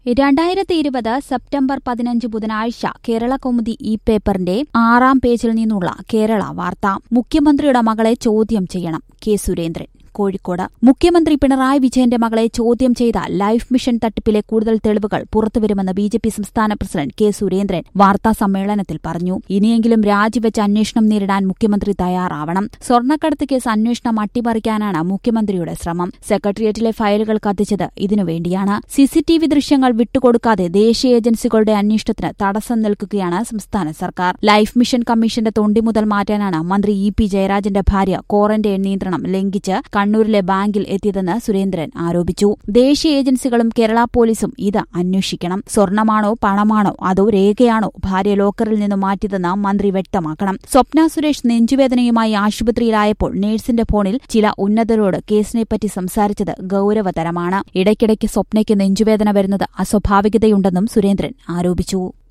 രണ്ടായിരത്തി ഇരുപത് സെപ്റ്റംബർ പതിനഞ്ച് ബുധനാഴ്ച കേരള കൗമുദി ഇ പേപ്പറിന്റെ ആറാം പേജിൽ നിന്നുള്ള കേരള വാർത്ത മുഖ്യമന്ത്രിയുടെ മകളെ ചോദ്യം ചെയ്യണം കെ സുരേന്ദ്രൻ കോഴിക്കോട് മുഖ്യമന്ത്രി പിണറായി വിജയന്റെ മകളെ ചോദ്യം ചെയ്ത ലൈഫ് മിഷൻ തട്ടിപ്പിലെ കൂടുതൽ തെളിവുകൾ പുറത്തുവരുമെന്ന് ബി ജെ പി സംസ്ഥാന പ്രസിഡന്റ് കെ സുരേന്ദ്രൻ വാർത്താ സമ്മേളനത്തിൽ പറഞ്ഞു ഇനിയെങ്കിലും രാജിവെച്ച് അന്വേഷണം നേരിടാൻ മുഖ്യമന്ത്രി തയ്യാറാവണം സ്വർണ്ണക്കടത്ത് കേസ് അന്വേഷണം അട്ടിമറിക്കാനാണ് മുഖ്യമന്ത്രിയുടെ ശ്രമം സെക്രട്ടേറിയറ്റിലെ ഫയലുകൾ കത്തിച്ചത് ഇതിനുവേണ്ടിയാണ് സിസിടിവി ദൃശ്യങ്ങൾ വിട്ടുകൊടുക്കാതെ ദേശീയ ഏജൻസികളുടെ അന്വേഷണത്തിന് തടസ്സം നിൽക്കുകയാണ് സംസ്ഥാന സർക്കാർ ലൈഫ് മിഷൻ കമ്മീഷന്റെ തൊണ്ടി മുതൽ മാറ്റാനാണ് മന്ത്രി ഇ പി ജയരാജന്റെ ഭാര്യ ക്വാറന്റൈൻ നിയന്ത്രണം ലംഘിച്ച് കണ്ണൂരിലെ ബാങ്കിൽ എത്തിയതെന്ന് സുരേന്ദ്രൻ ആരോപിച്ചു ദേശീയ ഏജൻസികളും കേരള പോലീസും ഇത് അന്വേഷിക്കണം സ്വർണമാണോ പണമാണോ അതോ രേഖയാണോ ഭാര്യ ലോക്കറിൽ നിന്ന് മാറ്റിയതെന്ന് മന്ത്രി വ്യക്തമാക്കണം സ്വപ്ന സുരേഷ് നെഞ്ചുവേദനയുമായി ആശുപത്രിയിലായപ്പോൾ നഴ്സിന്റെ ഫോണിൽ ചില ഉന്നതരോട് കേസിനെപ്പറ്റി സംസാരിച്ചത് ഗൌരവതരമാണ് ഇടയ്ക്കിടയ്ക്ക് സ്വപ്നയ്ക്ക് നെഞ്ചുവേദന വരുന്നത് അസ്വാഭാവികതയുണ്ടെന്നും സുരേന്ദ്രൻ ആരോപിച്ചു